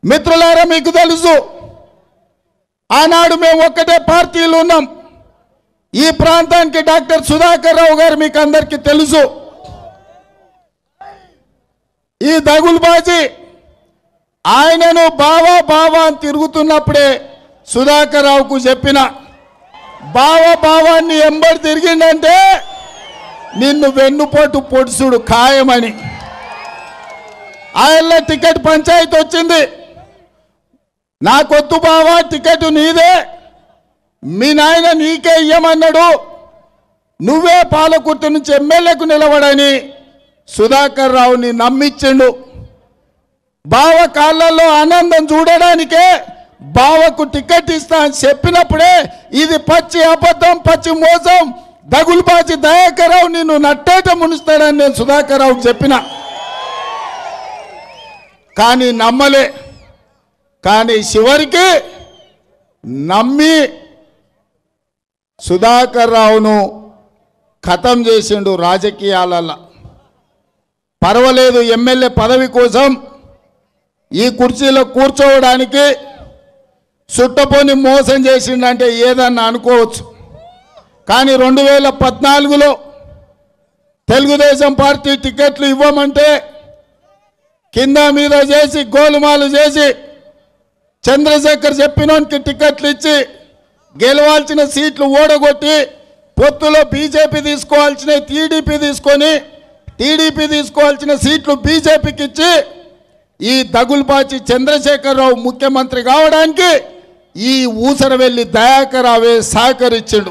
మిత్రులారా మీకు తెలుసు ఆనాడు మేము ఒక్కటే పార్టీలు ఉన్నాం ఈ ప్రాంతానికి డాక్టర్ సుధాకర్ రావు గారు మీకు అందరికీ తెలుసు ఈ దగులుబాజీ ఆయనను బావా బావా అని తిరుగుతున్నప్పుడే సుధాకర్ రావుకు చెప్పిన బావా బావాన్ని ఎంబడి తిరిగిందంటే నిన్ను వెన్నుపోటు పొడుసుడు ఖాయమని ఆయల్ల టికెట్ పంచాయతీ వచ్చింది నాకొద్దు బావా టికెట్ నీదే మీ నాయన నీకే ఇయ్యమన్నాడు నువ్వే పాలకుర్తి నుంచి ఎమ్మెల్యేకు నిలబడని సుధాకర్ రావుని నమ్మించిండు బావ కాళ్ళల్లో ఆనందం చూడడానికే బావకు టికెట్ ఇస్తా అని చెప్పినప్పుడే ఇది పచ్చి అబద్ధం పచ్చి మోసం దగులుబాజి దయాకర్ రావు నిన్ను నట్టేట మునుస్తాడని నేను సుధాకర్ రావుకి చెప్పిన కానీ నమ్మలే కానీ చివరికి నమ్మి సుధాకర్ రావును ఖతం చేసిండు రాజకీయాలలో పర్వాలేదు ఎమ్మెల్యే పదవి కోసం ఈ కుర్చీలో కూర్చోవడానికి చుట్టపోని మోసం చేసిండంటే ఏదన్నా అనుకోవచ్చు కానీ రెండు వేల పద్నాలుగులో తెలుగుదేశం పార్టీ టికెట్లు ఇవ్వమంటే కింద మీద చేసి గోలుమాలు చేసి చంద్రశేఖర్ చెప్పినోనికి టికెట్లు ఇచ్చి గెలవాల్సిన సీట్లు ఓడగొట్టి పొత్తులో బీజేపీ తీసుకోవాల్సిన టీడీపీ తీసుకొని టీడీపీ తీసుకోవాల్సిన సీట్లు బీజేపీకి ఇచ్చి ఈ దగుల్బాచి చంద్రశేఖరరావు ముఖ్యమంత్రి కావడానికి ఈ ఊసరవెల్లి దయాకరావే సహకరించిండు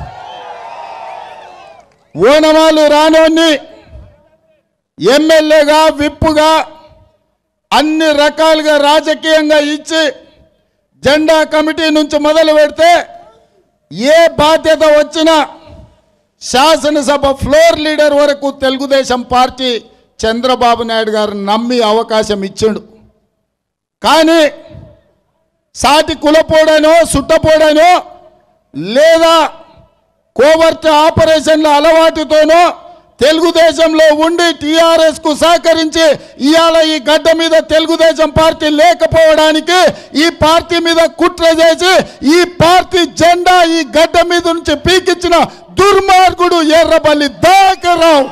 ఓనమాలు రానోన్ని ఎమ్మెల్యేగా విప్పుగా అన్ని రకాలుగా రాజకీయంగా ఇచ్చి జెండా కమిటీ నుంచి మొదలు పెడితే ఏ బాధ్యత వచ్చినా శాసనసభ ఫ్లోర్ లీడర్ వరకు తెలుగుదేశం పార్టీ చంద్రబాబు నాయుడు గారు నమ్మి అవకాశం ఇచ్చిండు కానీ సాటి కులపోడనో సుట్టపోడనో లేదా కోవర్ట్ ఆపరేషన్ల అలవాటుతోనో తెలుగుదేశంలో ఉండి టీఆర్ఎస్ కు సహకరించి ఇవాళ ఈ గడ్డ మీద తెలుగుదేశం పార్టీ లేకపోవడానికి ఈ పార్టీ మీద కుట్ర చేసి ఈ పార్టీ జెండా ఈ గడ్డ మీద నుంచి పీకిచ్చిన దుర్మార్గుడు ఎర్రబల్లి దాకరావు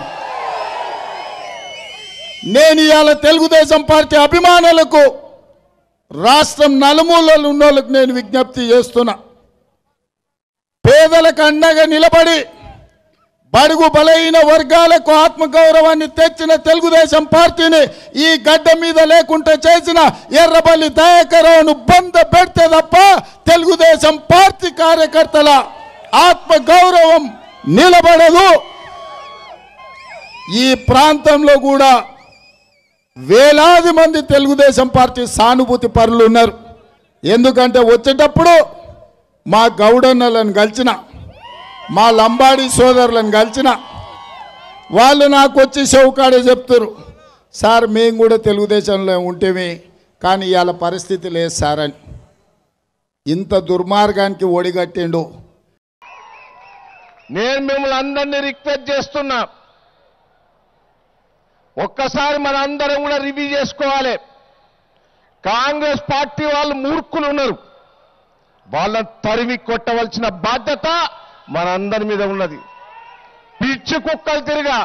నేను ఇవాళ తెలుగుదేశం పార్టీ అభిమానులకు రాష్ట్రం నలుమూలలు ఉన్నోళ్ళకు నేను విజ్ఞప్తి చేస్తున్నా పేదలకు అండగా నిలబడి బడుగు బలహీన వర్గాలకు ఆత్మగౌరవాన్ని తెచ్చిన తెలుగుదేశం పార్టీని ఈ గడ్డ మీద లేకుండా చేసిన ఎర్రబల్లి దయాకరావును బంద పెడితే తప్ప తెలుగుదేశం పార్టీ కార్యకర్తల ఆత్మగౌరవం నిలబడదు ఈ ప్రాంతంలో కూడా వేలాది మంది తెలుగుదేశం పార్టీ సానుభూతి పరులు ఉన్నారు ఎందుకంటే వచ్చేటప్పుడు మా గౌడన్నలను కలిసిన మా లంబాడి సోదరులను కలిసిన వాళ్ళు నాకు వచ్చి చౌకాడే చెప్తారు సార్ మేము కూడా తెలుగుదేశంలో ఉంటేమి కానీ ఇవాళ పరిస్థితి లేదు సార్ అని ఇంత దుర్మార్గానికి ఒడిగట్టిండు నేను మిమ్మల్ని అందరినీ రిక్వెస్ట్ చేస్తున్నా ఒక్కసారి మన అందరం కూడా రివ్యూ చేసుకోవాలి కాంగ్రెస్ పార్టీ వాళ్ళు మూర్ఖులు ఉన్నారు వాళ్ళని తరిమి కొట్టవలసిన బాధ్యత మనందరి మీద ఉన్నది పిచ్చి కుక్కలు తిరిగా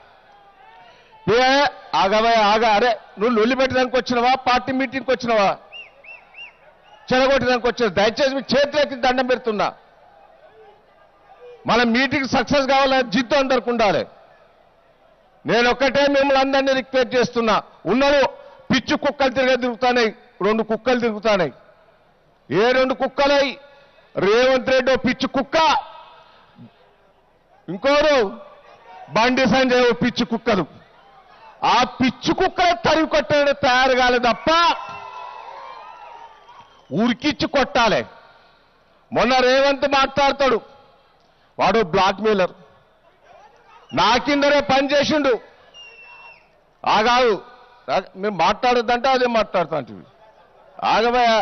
ఏ ఆగవే ఆగ అరే నువ్వు లొల్లి పెట్టడానికి వచ్చినవా పార్టీ మీటింగ్కి వచ్చినవా చెడగొట్టడానికి వచ్చిన దయచేసి మీ చేతులెత్తి దండం పెడుతున్నా మన మీటింగ్ సక్సెస్ కావాలని జిద్దు అందరికి ఉండాలి నేను ఒక్కటే మిమ్మల్ని అందరినీ రిక్వెస్ట్ చేస్తున్నా ఉన్నారు పిచ్చి కుక్కలు తిరిగే తిరుగుతాయి రెండు కుక్కలు తిరుగుతాయి ఏ రెండు కుక్కలై రేవంత్ రెడ్డి ఓ పిచ్చి కుక్క ఇంకోరు బండి సంజయ్ ఓ పిచ్చి కుక్కలు ఆ పిచ్చి కుక్కలు తరిగి కొట్టే తయారు కాలేదు తప్ప ఉరికిచ్చి కొట్టాలి మొన్న రేవంత్ మాట్లాడతాడు వాడు బ్లాక్ మెయిలర్ నా కిందనే పని చేసిండు ఆగాదు ఆగ- మీరు మాట్లాడొద్దంటే అదే మాట్లాడుతాంటివి ఆగబోయా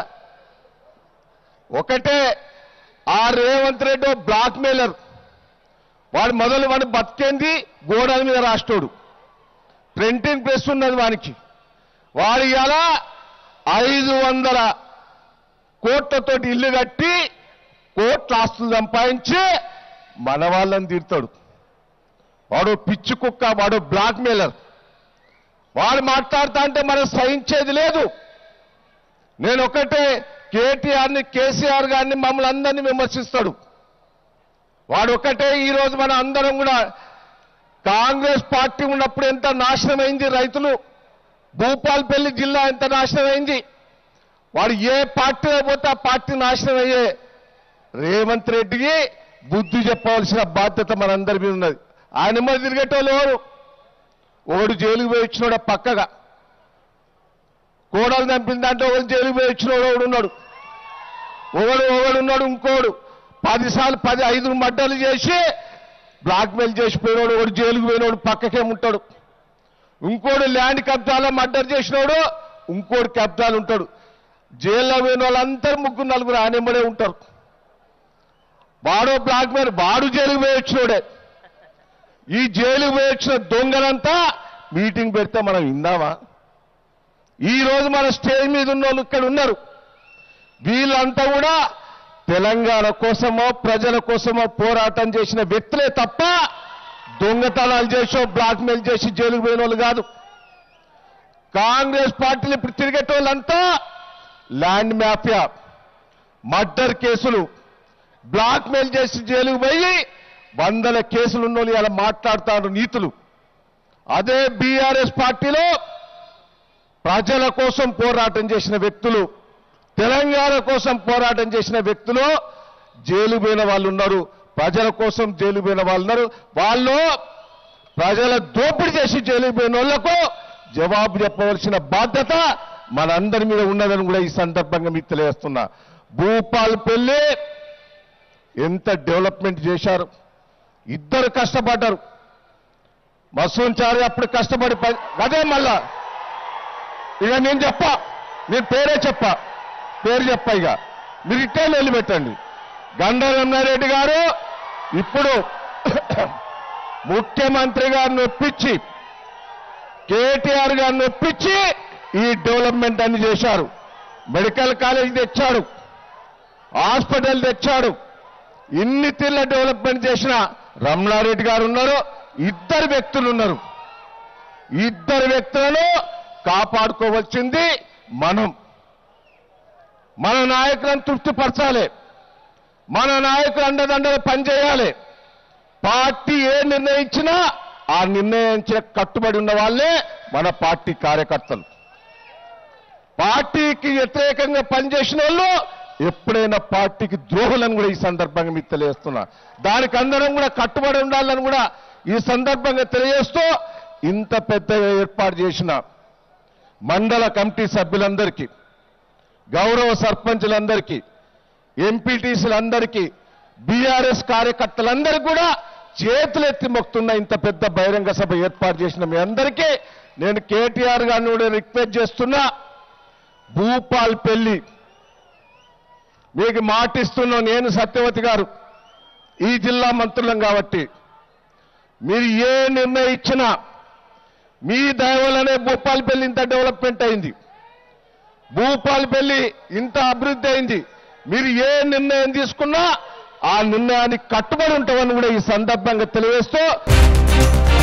ఒకటే ఆ రేవంత్ రెడ్డి ఓ బ్లాక్ మెయిలర్ వాడు మొదలు వాడు బతికేంది గోడల మీద రాష్టోడు ప్రింటింగ్ ప్రెస్ ఉన్నది వానికి వాడు ఇలా ఐదు వందల కోట్లతోటి ఇల్లు కట్టి కోట్ల ఆస్తులు సంపాదించి మన వాళ్ళని తీరుతాడు వాడు పిచ్చి కుక్క వాడు బ్లాక్ మెయిలర్ వాడు మాట్లాడుతా అంటే మనం సహించేది లేదు నేను ఒకటే కేటీఆర్ని కేసీఆర్ గారిని మమ్మల్ని అందరినీ విమర్శిస్తాడు వాడు ఒకటే ఈరోజు మన అందరం కూడా కాంగ్రెస్ పార్టీ ఉన్నప్పుడు ఎంత నాశనమైంది రైతులు భూపాల్పల్లి జిల్లా ఎంత నాశనమైంది వాడు ఏ పార్టీలో పోతే ఆ పార్టీ నాశనం అయ్యే రేవంత్ రెడ్డికి బుద్ధి చెప్పవలసిన బాధ్యత మనందరి మీద ఉన్నది ఆయన మీద తిరిగేటోళ్ళు ఎవరు ఒకడు జైలుకు పోయి వచ్చినాడు పక్కగా కోడలు చంపిన దాంట్లో ఒకడు జైలుకు పోయి వచ్చినోడు ఒకడు ఉన్నాడు ఒకడు ఒకడు ఉన్నాడు ఇంకోడు పదిసార్లు పది ఐదు మడ్డలు చేసి బ్లాక్మెయిల్ చేసి పోయినోడు ఒకడు జైలుకు పోయినోడు పక్కకే ఉంటాడు ఇంకోడు ల్యాండ్ కబ్జాలో మర్డర్ చేసినోడు ఇంకోడు కబ్జాలు ఉంటాడు జైల్లో పోయిన వాళ్ళందరూ ముగ్గురు నలుగురు ఆయనమ్మడే ఉంటారు వాడో బ్లాక్మెయిల్ వాడు జైలుకు పోయి వచ్చినోడే ఈ జైలుకు పోయి వచ్చిన దొంగలంతా మీటింగ్ పెడితే మనం విందామా ఈ రోజు మన స్టేజ్ మీద ఉన్న వాళ్ళు ఇక్కడ ఉన్నారు వీళ్ళంతా కూడా తెలంగాణ కోసమో ప్రజల కోసమో పోరాటం చేసిన వ్యక్తులే తప్ప దొంగతనాలు చేసో బ్లాక్మెయిల్ చేసి జైలుకు పోయిన వాళ్ళు కాదు కాంగ్రెస్ పార్టీలు ఇప్పుడు తిరిగేటోళ్ళంతా ల్యాండ్ మాఫియా మర్డర్ కేసులు బ్లాక్మెయిల్ చేసి జైలుకు పోయి వందల కేసులు ఉన్నోళ్ళు ఇలా మాట్లాడుతారు నీతులు అదే బీఆర్ఎస్ పార్టీలో ప్రజల కోసం పోరాటం చేసిన వ్యక్తులు తెలంగాణ కోసం పోరాటం చేసిన వ్యక్తులు జైలు పోయిన వాళ్ళు ఉన్నారు ప్రజల కోసం జైలు పోయిన వాళ్ళు ఉన్నారు వాళ్ళు ప్రజల దోపిడీ చేసి జైలు పోయిన వాళ్లకు జవాబు చెప్పవలసిన బాధ్యత మనందరి మీద ఉన్నదని కూడా ఈ సందర్భంగా మీకు తెలియజేస్తున్నా భూపాల్ పెళ్లి ఎంత డెవలప్మెంట్ చేశారు ఇద్దరు కష్టపడ్డారు మసూన్చారి అప్పుడు కష్టపడి ప- అదే మళ్ళా ఇక నేను చెప్పా నేను పేరే చెప్పా పేరు చెప్పా ఇక మీరు ఇట్టే నిలబెట్టండి గండా రమణారెడ్డి గారు ఇప్పుడు ముఖ్యమంత్రి గారిని ఒప్పించి కేటీఆర్ గారిని ఒప్పించి ఈ డెవలప్మెంట్ అన్ని చేశారు మెడికల్ కాలేజ్ తెచ్చాడు హాస్పిటల్ తెచ్చాడు ఇన్ని తీర్ల డెవలప్మెంట్ చేసిన రమణారెడ్డి గారు ఉన్నారు ఇద్దరు వ్యక్తులు ఉన్నారు ఇద్దరు వ్యక్తులను కాపాడుకోవాల్సింది మనం మన నాయకులను తృప్తిపరచాలి మన నాయకులు అండదండలు పనిచేయాలి పార్టీ ఏ నిర్ణయించినా ఆ నిర్ణయించే కట్టుబడి ఉన్న వాళ్ళే మన పార్టీ కార్యకర్తలు పార్టీకి వ్యతిరేకంగా పనిచేసిన వాళ్ళు ఎప్పుడైనా పార్టీకి ద్రోహులను కూడా ఈ సందర్భంగా మీకు తెలియజేస్తున్నా దానికి అందరం కూడా కట్టుబడి ఉండాలని కూడా ఈ సందర్భంగా తెలియజేస్తూ ఇంత పెద్దగా ఏర్పాటు చేసిన మండల కమిటీ సభ్యులందరికీ గౌరవ సర్పంచులందరికీ ఎంపీటీసీలందరికీ బీఆర్ఎస్ కార్యకర్తలందరికీ కూడా చేతులెత్తి మొక్కుతున్న ఇంత పెద్ద బహిరంగ సభ ఏర్పాటు చేసిన మీ అందరికీ నేను కేటీఆర్ గారిని కూడా రిక్వెస్ట్ చేస్తున్నా భూపాల్ పెళ్లి మీకు మాటిస్తున్నా నేను సత్యవతి గారు ఈ జిల్లా మంత్రులం కాబట్టి మీరు ఏ నిర్ణయం ఇచ్చినా మీ దయ వల్లనే భూపాలపల్లి ఇంత డెవలప్మెంట్ అయింది భూపాలపల్లి ఇంత అభివృద్ధి అయింది మీరు ఏ నిర్ణయం తీసుకున్నా ఆ నిర్ణయానికి కట్టుబడి ఉంటామని కూడా ఈ సందర్భంగా తెలియజేస్తూ